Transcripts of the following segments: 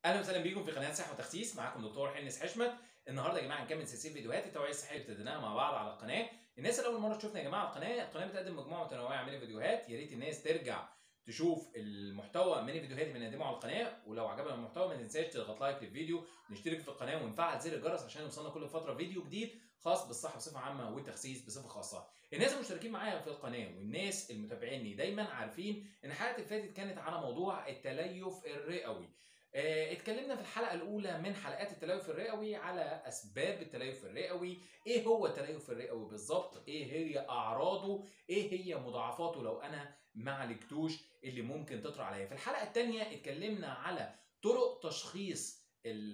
اهلا وسهلا بيكم في قناه صحه وتخسيس معاكم دكتور حنس حشمت النهارده يا جماعه هنكمل سلسله فيديوهات التوعيه الصحيه اللي ابتديناها مع بعض على القناه الناس اللي اول مره تشوفنا يا جماعه على القناه القناه بتقدم مجموعه متنوعه من الفيديوهات يا ريت الناس ترجع تشوف المحتوى من الفيديوهات اللي بنقدمها على القناه ولو عجبنا المحتوى ما تنساش تضغط لايك للفيديو نشترك في القناه ونفعل زر الجرس عشان يوصلنا كل فتره فيديو جديد خاص بالصحه بصفه عامه والتخسيس بصفه خاصه الناس المشتركين معايا في القناه والناس المتابعيني دايما عارفين ان الحلقه اللي فاتت كانت على موضوع التليف الرئوي آه، اتكلمنا في الحلقه الاولى من حلقات التليف الرئوي على اسباب التليف الرئوي ايه هو التليف الرئوي بالظبط ايه هي اعراضه ايه هي مضاعفاته لو انا ما عالجتوش اللي ممكن تطرأ عليا في الحلقه الثانيه اتكلمنا على طرق تشخيص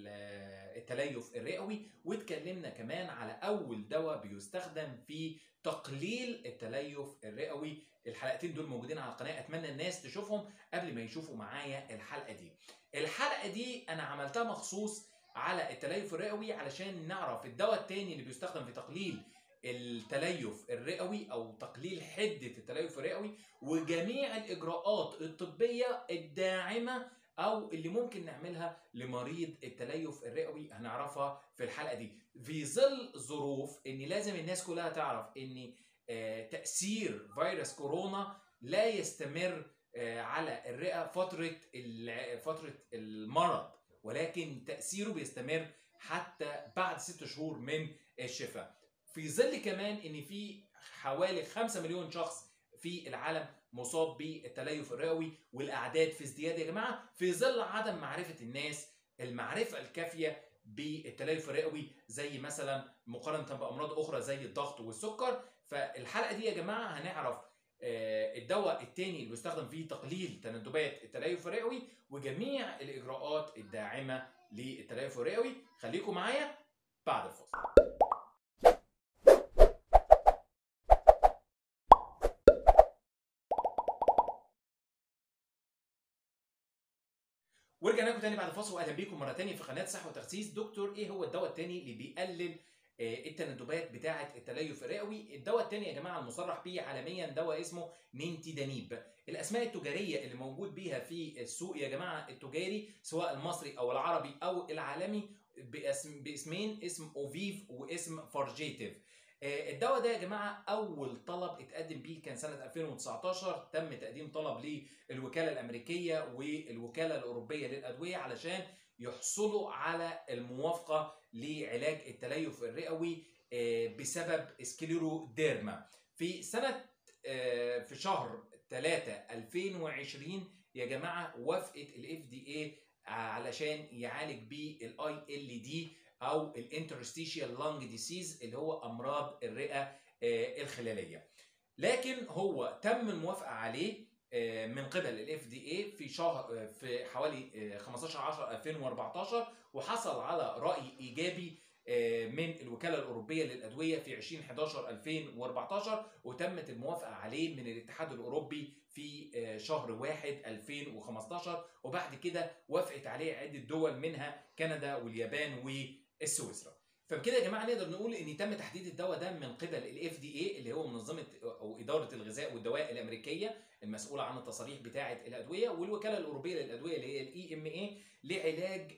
التليف الرئوي واتكلمنا كمان على اول دواء بيستخدم في تقليل التليف الرئوي الحلقتين دول موجودين على القناه اتمنى الناس تشوفهم قبل ما يشوفوا معايا الحلقه دي الحلقه دي انا عملتها مخصوص على التليف الرئوي علشان نعرف الدواء التاني اللي بيستخدم في تقليل التليف الرئوي او تقليل حده التليف الرئوي وجميع الاجراءات الطبيه الداعمه او اللي ممكن نعملها لمريض التليف الرئوي هنعرفها في الحلقه دي في ظل ظروف ان لازم الناس كلها تعرف ان تاثير فيروس كورونا لا يستمر على الرئه فتره فتره المرض ولكن تاثيره بيستمر حتى بعد ست شهور من الشفاء في ظل كمان ان في حوالي 5 مليون شخص في العالم مصاب بالتليف الرئوي والاعداد في ازدياد يا جماعه في ظل عدم معرفه الناس المعرفه الكافيه بالتليف الرئوي زي مثلا مقارنه بامراض اخرى زي الضغط والسكر فالحلقه دي يا جماعه هنعرف الدواء الثاني اللي بيستخدم فيه تقليل تندبات التليف الرئوي وجميع الاجراءات الداعمه للتليف الرئوي خليكم معايا بعد الفاصل ورجعنا لكم تاني بعد الفاصل واهلا بيكم مره تانية في قناه صحه وتخسيس دكتور ايه هو الدواء التاني اللي بيقلل التندبات بتاعه التليف الرئوي الدواء الثاني يا جماعه المصرح به عالميا دواء اسمه نينتيدانيب الاسماء التجاريه اللي موجود بيها في السوق يا جماعه التجاري سواء المصري او العربي او العالمي باسم باسمين اسم اوفيف واسم فارجيتيف الدواء ده يا جماعه اول طلب اتقدم بيه كان سنه 2019 تم تقديم طلب للوكاله الامريكيه والوكاله الاوروبيه للادويه علشان يحصلوا على الموافقه لعلاج التليف الرئوي بسبب سكليروديرما في سنه في شهر 3 2020 يا جماعه وافقت الاف دي اي علشان يعالج بيه الاي ال دي او الانترستيشيال لانج ديسيز اللي هو امراض الرئه الخلاليه لكن هو تم الموافقه عليه من قبل الاف دي اي في شهر في حوالي 15 10 2014 وحصل على راي ايجابي من الوكاله الاوروبيه للادويه في 2011 2014 وتمت الموافقه عليه من الاتحاد الاوروبي في شهر 1 2015 وبعد كده وافقت عليه عده دول منها كندا واليابان والسويسرا فبكده يا جماعه نقدر نقول ان تم تحديد الدواء ده من قبل الاف دي اي اللي هو منظمه او اداره الغذاء والدواء الامريكيه المسؤوله عن التصاريح بتاعه الادويه والوكاله الاوروبيه للادويه اللي هي الاي ام اي لعلاج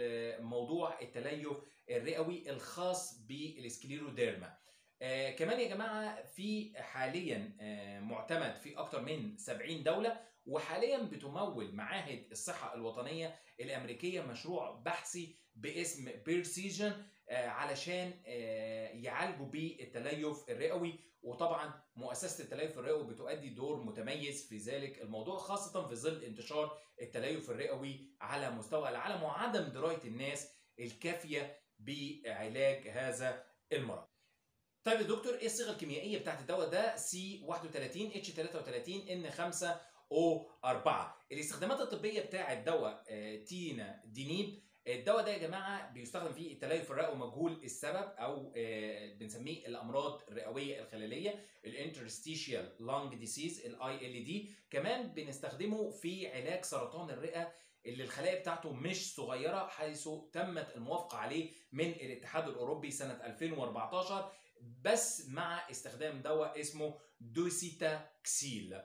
موضوع التليف الرئوي الخاص بالسكليروديرما آه كمان يا جماعه في حاليا آه معتمد في اكثر من 70 دوله وحاليا بتمول معاهد الصحه الوطنيه الامريكيه مشروع بحثي باسم بيرسيجن آه علشان يعالجوا بيه التليف الرئوي وطبعا مؤسسه التليف الرئوي بتؤدي دور متميز في ذلك الموضوع خاصه في ظل انتشار التليف الرئوي على مستوى العالم وعدم درايه الناس الكافيه بعلاج هذا المرض. طيب يا دكتور ايه الصيغه الكيميائيه بتاعت الدواء ده سي 31 اتش 33 ان 5 او 4 الاستخدامات الطبيه بتاعت دواء تينا دينيب الدواء ده يا جماعه بيستخدم فيه التليف الرئوي مجهول السبب او بنسميه الامراض الرئويه الخلاليه الانترستيشيال لانج ديسيز الاي ال دي كمان بنستخدمه في علاج سرطان الرئه اللي الخلايا بتاعته مش صغيره حيث تمت الموافقه عليه من الاتحاد الاوروبي سنه 2014 بس مع استخدام دواء اسمه دوسيتاكسيل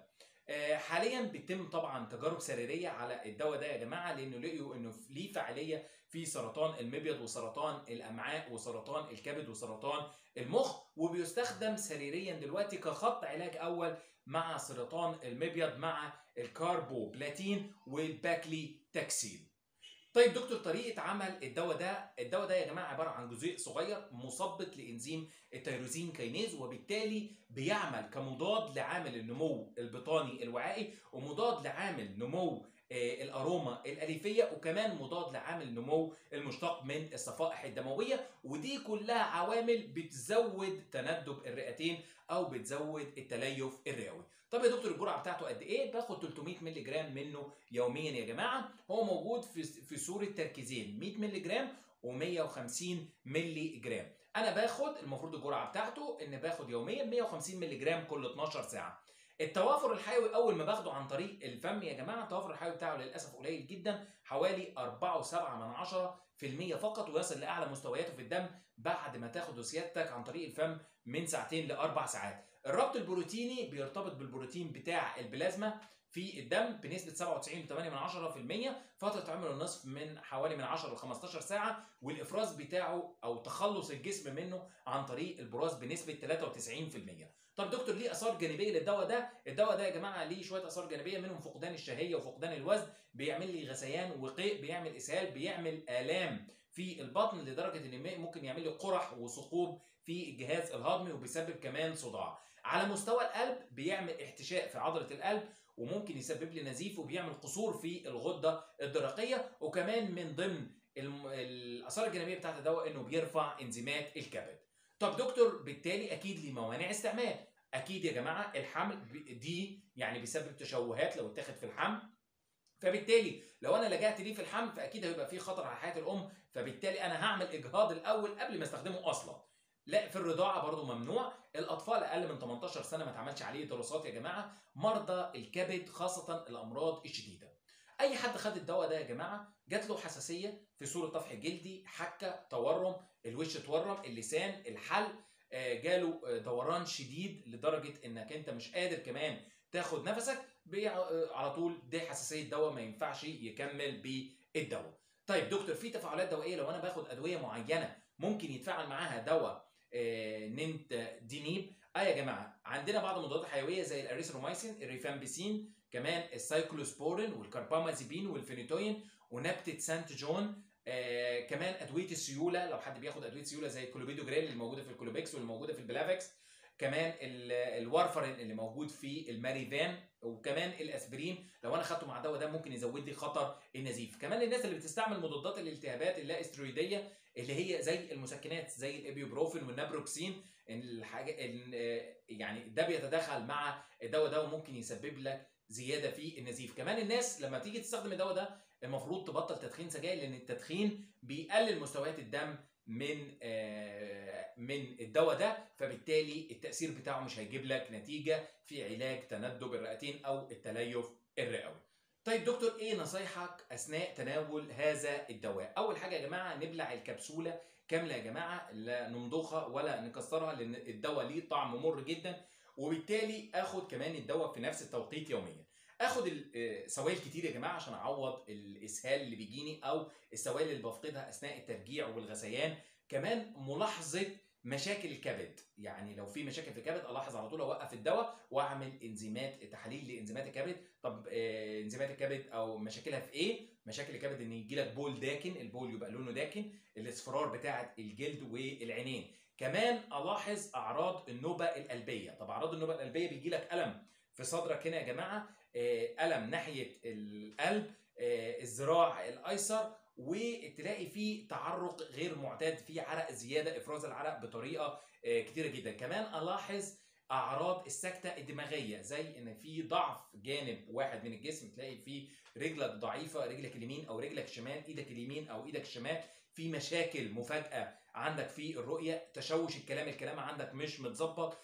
آه، حاليا بيتم طبعا تجارب سريريه على الدواء ده يا جماعه لانه لقيوا انه ليه فعاليه في سرطان المبيض وسرطان الامعاء وسرطان الكبد وسرطان المخ وبيستخدم سريريا دلوقتي كخط علاج اول مع سرطان المبيض مع الكاربوبلاتين والباكلي تاكسيل طيب دكتور طريقه عمل الدواء ده الدواء ده يا جماعه عباره عن جزيء صغير مثبط لانزيم التيروزين كينيز وبالتالي بيعمل كمضاد لعامل النمو البطاني الوعائي ومضاد لعامل نمو آه، الاروما الاليفيه وكمان مضاد لعامل نمو المشتق من الصفائح الدمويه ودي كلها عوامل بتزود تندب الرئتين او بتزود التليف الرئوي طب يا دكتور الجرعه بتاعته قد ايه باخد 300 مللي جرام منه يوميا يا جماعه هو موجود في في صوره تركيزين 100 مللي جرام و150 مللي جرام انا باخد المفروض الجرعه بتاعته ان باخد يوميا 150 مللي جرام كل 12 ساعه التوافر الحيوي اول ما باخده عن طريق الفم يا جماعه التوافر الحيوي بتاعه للاسف قليل جدا حوالي 4.7 من 10% فقط ويصل لاعلى مستوياته في الدم بعد ما تاخده سيادتك عن طريق الفم من ساعتين لاربع ساعات الربط البروتيني بيرتبط بالبروتين بتاع البلازما في الدم بنسبه 97.8% فتره عمر النصف من حوالي من 10 ل 15 ساعه والافراز بتاعه او تخلص الجسم منه عن طريق البراز بنسبه 93% طب دكتور ليه اثار جانبيه للدواء ده الدواء ده يا جماعه ليه شويه اثار جانبيه منهم فقدان الشهيه وفقدان الوزن بيعمل لي غثيان وقيء بيعمل اسهال بيعمل الام في البطن لدرجه ان ممكن يعمل لي قرح وثقوب في الجهاز الهضمي وبيسبب كمان صداع على مستوى القلب بيعمل احتشاء في عضله القلب وممكن يسبب لي نزيف وبيعمل قصور في الغده الدرقيه وكمان من ضمن الاثار الجانبيه بتاعت الدواء انه بيرفع انزيمات الكبد طب دكتور بالتالي اكيد ليه موانع استعمال اكيد يا جماعه الحمل دي يعني بيسبب تشوهات لو اتاخد في الحمل فبالتالي لو انا لجأت ليه في الحمل فاكيد هيبقى في خطر على حياه الام فبالتالي انا هعمل اجهاض الاول قبل ما استخدمه اصلا لا في الرضاعه برضو ممنوع الاطفال اقل من 18 سنه ما اتعملش عليه دراسات يا جماعه مرضى الكبد خاصه الامراض الشديده اي حد خد الدواء ده يا جماعه جات له حساسيه في صوره طفح جلدي حكه تورم الوش اتورم اللسان الحل آه، جاله آه، دوران شديد لدرجه انك انت مش قادر كمان تاخد نفسك آه، على طول دي حساسيه دواء ما ينفعش يكمل بالدواء طيب دكتور في تفاعلات دوائيه لو انا باخد ادويه معينه ممكن يتفاعل معاها دواء ننت دينيب اه يا جماعه عندنا بعض المضادات الحيويه زي الاريثرومايسين الريفامبيسين كمان السايكلوسبورين والكاربامازيبين والفينيتوين ونبتة سانت جون آه كمان ادويه السيوله لو حد بياخد ادويه سيوله زي الكلوبيدو جريل اللي موجوده في الكلوبيكس واللي موجوده في البلافكس كمان الوارفرين اللي موجود في الماريفان وكمان الاسبرين لو انا خدته مع الدواء ده ممكن يزود لي خطر النزيف كمان الناس اللي بتستعمل مضادات الالتهابات اللا استرويديه اللي هي زي المسكنات زي الابيوبروفين والنابروكسين الحاجه يعني ده بيتداخل مع الدواء ده وممكن يسبب لك زياده في النزيف كمان الناس لما تيجي تستخدم الدواء ده المفروض تبطل تدخين سجاير لان التدخين بيقلل مستويات الدم من آه، من الدواء ده فبالتالي التاثير بتاعه مش هيجيب لك نتيجه في علاج تندب الرئتين او التليف الرئوي طيب دكتور ايه نصايحك اثناء تناول هذا الدواء اول حاجه يا جماعه نبلع الكبسوله كامله يا جماعه لا نمضخها ولا نكسرها لان الدواء ليه طعم مر جدا وبالتالي اخد كمان الدواء في نفس التوقيت يوميا اخد سوائل كتير يا جماعه عشان اعوض الاسهال اللي بيجيني او السوائل اللي بفقدها اثناء الترجيع والغثيان كمان ملاحظه مشاكل الكبد يعني لو في مشاكل في الكبد الاحظ على طول اوقف الدواء واعمل انزيمات تحاليل لانزيمات الكبد طب آه، انزيمات الكبد او مشاكلها في ايه مشاكل الكبد ان يجي لك بول داكن البول يبقى لونه داكن الاصفرار بتاعه الجلد والعينين كمان الاحظ اعراض النوبه القلبيه طب اعراض النوبه القلبيه بيجي لك الم في صدرك هنا يا جماعه آه، الم ناحيه القلب آه، الذراع الايسر وتلاقي فيه تعرق غير معتاد في عرق زياده افراز العرق بطريقه آه، كتيره جدا كمان الاحظ اعراض السكته الدماغيه زي ان في ضعف جانب واحد من الجسم تلاقي في رجلك ضعيفه رجلك اليمين او رجلك الشمال ايدك اليمين او ايدك الشمال في مشاكل مفاجاه عندك في الرؤيه تشوش الكلام الكلام عندك مش متظبط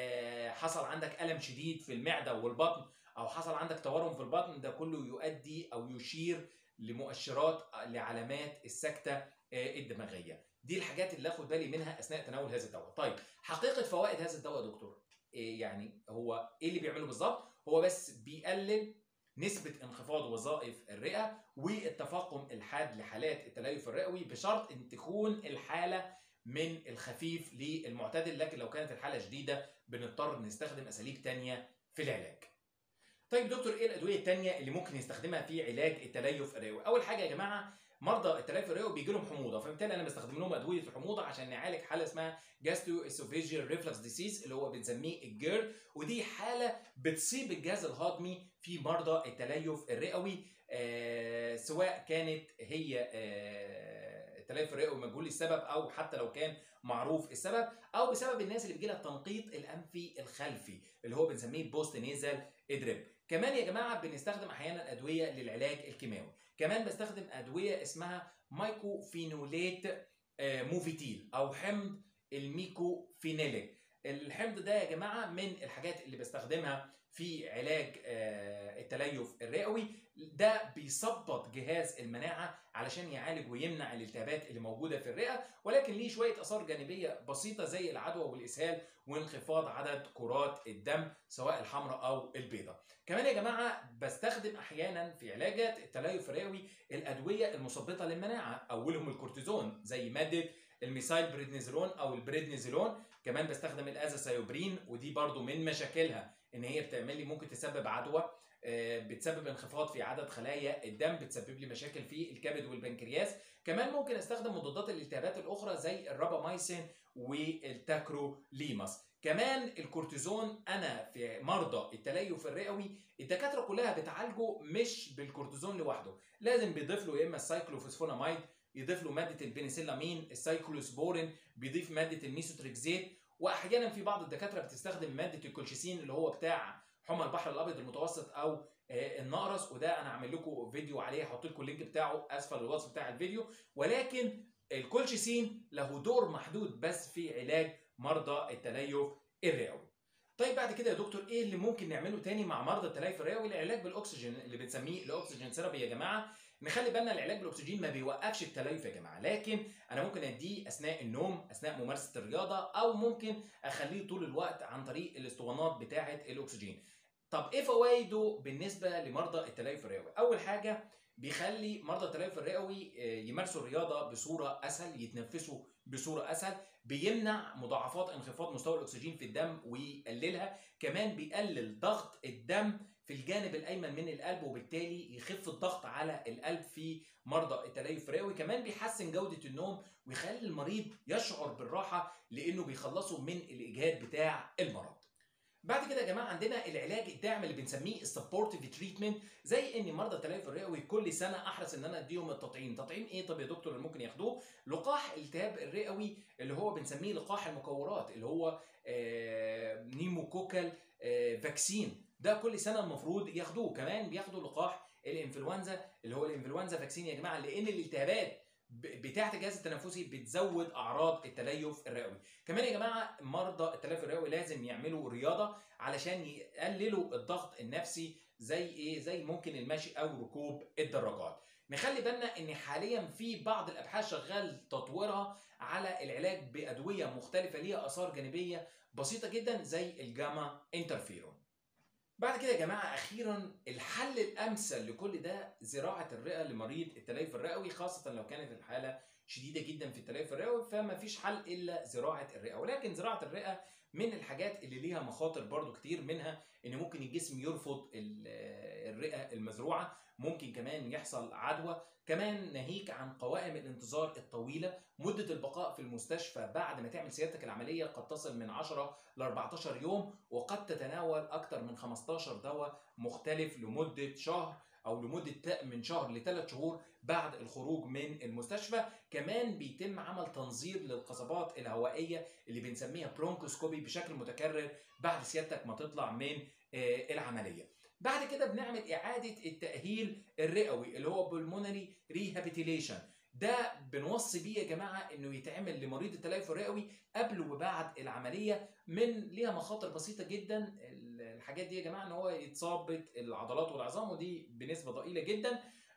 حصل عندك الم شديد في المعده والبطن او حصل عندك تورم في البطن ده كله يؤدي او يشير لمؤشرات لعلامات السكته آه، الدماغيه دي الحاجات اللي اخد بالي منها اثناء تناول هذا الدواء طيب حقيقه فوائد هذا الدواء يا دكتور إيه يعني هو ايه اللي بيعمله بالظبط هو بس بيقلل نسبة انخفاض وظائف الرئة والتفاقم الحاد لحالات التليف الرئوي بشرط ان تكون الحالة من الخفيف للمعتدل لكن لو كانت الحالة شديدة بنضطر نستخدم اساليب تانية في العلاج. طيب دكتور ايه الادويه الثانيه اللي ممكن يستخدمها في علاج التليف الرئوي؟ اول حاجه يا جماعه مرضى التليف الرئوي بيجي لهم حموضه فبالتالي انا بستخدم لهم ادويه الحموضه عشان نعالج حاله اسمها جاسترو اسوفيجيال ريفلكس ديسيز اللي هو بنسميه الجير ودي حاله بتصيب الجهاز الهضمي في مرضى التليف الرئوي آه سواء كانت هي آه التليف الرئوي مجهول السبب او حتى لو كان معروف السبب او بسبب الناس اللي بيجي لها التنقيط الانفي الخلفي اللي هو بنسميه بوست نيزل ادريب كمان يا جماعه بنستخدم احيانا ادويه للعلاج الكيماوي كمان بستخدم ادويه اسمها مايكوفينوليت موفيتيل او حمض الميكوفينيليك الحمض ده يا جماعه من الحاجات اللي بستخدمها في علاج التليف الرئوي ده بيثبط جهاز المناعه علشان يعالج ويمنع الالتهابات اللي موجوده في الرئه ولكن ليه شويه اثار جانبيه بسيطه زي العدوى والاسهال وانخفاض عدد كرات الدم سواء الحمراء او البيضاء كمان يا جماعه بستخدم احيانا في علاجات التليف الرئوي الادويه المثبطه للمناعه اولهم الكورتيزون زي ماده الميثايل بريدنيزولون او البريدنيزولون كمان بستخدم الازاسايوبرين ودي برضو من مشاكلها ان هي بتعمل لي ممكن تسبب عدوى بتسبب انخفاض في عدد خلايا الدم بتسبب لي مشاكل في الكبد والبنكرياس كمان ممكن استخدم مضادات الالتهابات الاخرى زي الرابامايسين والتاكروليماس كمان الكورتيزون انا في مرضى التليف الرئوي الدكاتره كلها بتعالجه مش بالكورتيزون لوحده لازم بيضيف له يا اما السايكلوفوسفوناميد يضيف له ماده البنسلامين السايكلوسبورين بيضيف ماده الميسوتريكزيت واحيانا في بعض الدكاتره بتستخدم ماده الكولشيسين اللي هو بتاع حمى البحر الابيض المتوسط او النقرس وده انا عامل لكم فيديو عليه هحط لكم اللينك بتاعه اسفل الوصف بتاع الفيديو ولكن الكولشيسين له دور محدود بس في علاج مرضى التليف الرئوي طيب بعد كده يا دكتور ايه اللي ممكن نعمله تاني مع مرضى التليف الرئوي العلاج بالاكسجين اللي بنسميه الاكسجين ثيرابي يا جماعه نخلي بالنا العلاج بالاكسجين ما بيوقفش التليف يا جماعه لكن انا ممكن اديه اثناء النوم اثناء ممارسه الرياضه او ممكن اخليه طول الوقت عن طريق الاسطوانات بتاعه الاكسجين طب ايه فوائده بالنسبه لمرضى التليف الرئوي اول حاجه بيخلي مرضى التليف الرئوي يمارسوا الرياضه بصوره اسهل يتنفسوا بصوره اسهل بيمنع مضاعفات انخفاض مستوى الاكسجين في الدم ويقللها كمان بيقلل ضغط الدم في الجانب الايمن من القلب وبالتالي يخف الضغط على القلب في مرضى التليف الرئوي كمان بيحسن جوده النوم ويخلي المريض يشعر بالراحه لانه بيخلصه من الاجهاد بتاع المرض بعد كده يا جماعه عندنا العلاج الداعم اللي بنسميه السبورتيف تريتمنت زي ان مرضى التليف الرئوي كل سنه احرص ان انا اديهم التطعيم تطعيم ايه طب يا دكتور اللي ممكن ياخدوه لقاح الالتهاب الرئوي اللي هو بنسميه لقاح المكورات اللي هو آه نيموكوكال آه فاكسين ده كل سنه المفروض ياخدوه كمان بياخدوا لقاح الانفلونزا اللي هو الانفلونزا فاكسين يا جماعه لان الالتهابات بتاعه الجهاز التنفسي بتزود اعراض التليف الرئوي كمان يا جماعه مرضى التليف الرئوي لازم يعملوا رياضه علشان يقللوا الضغط النفسي زي ايه زي ممكن المشي او ركوب الدراجات نخلي بالنا ان حاليا في بعض الابحاث شغال تطويرها على العلاج بادويه مختلفه ليها اثار جانبيه بسيطه جدا زي الجاما انترفيرون بعد كده يا جماعه اخيرا الحل الامثل لكل ده زراعه الرئه لمريض التليف الرئوي خاصه لو كانت الحاله شديده جدا في التليف الرئوي فما فيش حل الا زراعه الرئه ولكن زراعه الرئه من الحاجات اللي ليها مخاطر برضو كتير منها ان ممكن الجسم يرفض الرئه المزروعه ممكن كمان يحصل عدوى كمان ناهيك عن قوائم الانتظار الطويله مده البقاء في المستشفى بعد ما تعمل سيادتك العمليه قد تصل من 10 ل 14 يوم وقد تتناول اكثر من 15 دواء مختلف لمده شهر او لمده من شهر لثلاث شهور بعد الخروج من المستشفى كمان بيتم عمل تنظير للقصبات الهوائيه اللي بنسميها برونكوسكوبي بشكل متكرر بعد سيادتك ما تطلع من العمليه بعد كده بنعمل اعاده التاهيل الرئوي اللي هو بالمونري ريهابيتيليشن ده بنوصي بيه يا جماعه انه يتعمل لمريض التليف الرئوي قبل وبعد العمليه من ليها مخاطر بسيطه جدا الحاجات دي يا جماعه ان هو يتصاب العضلات والعظام ودي بنسبه ضئيله جدا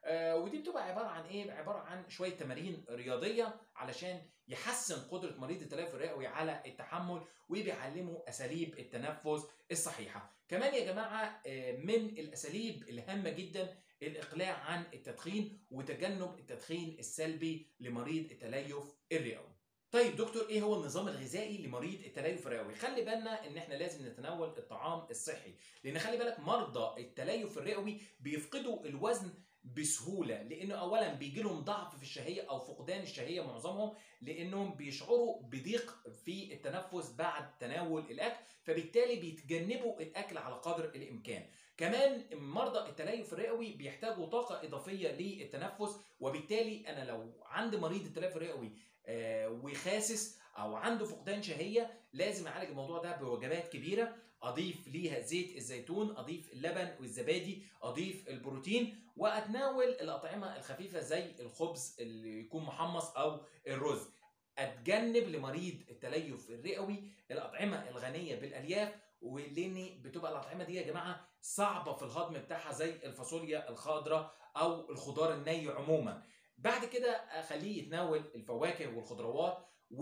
آه، ودي بتبقى عباره عن ايه عباره عن شويه تمارين رياضيه علشان يحسن قدره مريض التليف الرئوي على التحمل وبيعلمه اساليب التنفس الصحيحه كمان يا جماعه آه، من الاساليب الهامه جدا الاقلاع عن التدخين وتجنب التدخين السلبي لمريض التليف الرئوي طيب دكتور ايه هو النظام الغذائي لمريض التليف الرئوي خلي بالنا ان احنا لازم نتناول الطعام الصحي لان خلي بالك مرضى التليف الرئوي بيفقدوا الوزن بسهوله لانه اولا بيجي لهم ضعف في الشهيه او فقدان الشهيه معظمهم لانهم بيشعروا بضيق في التنفس بعد تناول الاكل فبالتالي بيتجنبوا الاكل على قدر الامكان كمان مرضى التليف الرئوي بيحتاجوا طاقه اضافيه للتنفس وبالتالي انا لو عند مريض التليف الرئوي آه، وخاسس او عنده فقدان شهيه لازم اعالج الموضوع ده بوجبات كبيره اضيف ليها زيت الزيتون اضيف اللبن والزبادي اضيف البروتين واتناول الاطعمه الخفيفه زي الخبز اللي يكون محمص او الرز اتجنب لمريض التليف الرئوي الاطعمه الغنيه بالالياف ولان بتبقى الاطعمه دي يا جماعه صعبه في الهضم بتاعها زي الفاصوليا الخضراء او الخضار الني عموما بعد كده اخليه يتناول الفواكه والخضروات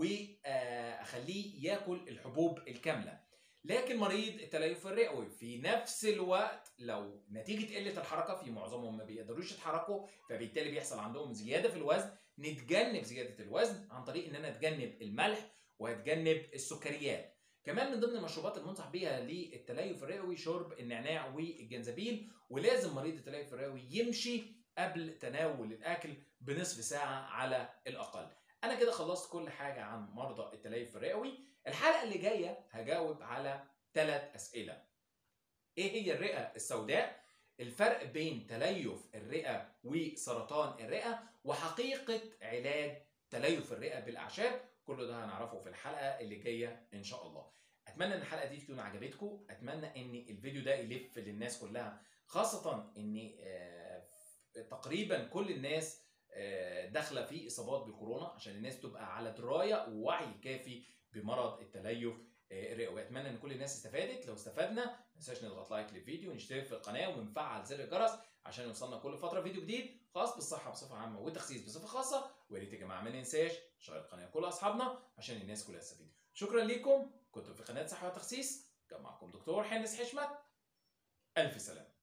واخليه ياكل الحبوب الكامله لكن مريض التليف الرئوي في نفس الوقت لو نتيجه قله الحركه في معظمهم ما بيقدروش يتحركوا فبالتالي بيحصل عندهم زياده في الوزن نتجنب زياده الوزن عن طريق ان انا اتجنب الملح واتجنب السكريات كمان من ضمن المشروبات المنصح بيها للتليف الرئوي شرب النعناع والجنزبيل ولازم مريض التليف الرئوي يمشي قبل تناول الاكل بنصف ساعه على الاقل انا كده خلصت كل حاجه عن مرضى التليف الرئوي الحلقه اللي جايه هجاوب على ثلاث اسئله ايه هي الرئه السوداء الفرق بين تليف الرئه وسرطان الرئه وحقيقه علاج تليف الرئه بالاعشاب كل ده هنعرفه في الحلقه اللي جايه ان شاء الله اتمنى ان الحلقه دي تكون عجبتكم اتمنى ان الفيديو ده يلف للناس كلها خاصه ان آه، تقريبا كل الناس آه، داخله في اصابات بالكورونا عشان الناس تبقى على درايه ووعي كافي بمرض التليف آه، الرئوي اتمنى ان كل الناس استفادت لو استفدنا ما تنساش نضغط لايك للفيديو ونشترك في القناه ونفعل زر الجرس عشان يوصلنا كل فتره فيديو جديد خاص بالصحه بصفه عامه والتخسيس بصفه خاصه ويا ريت يا جماعه ما ننساش نشير القناه لكل اصحابنا عشان الناس كلها تستفيد شكرا ليكم كنتم في قناه صحه وتخسيس كان معكم دكتور حنس حشمت الف سلامه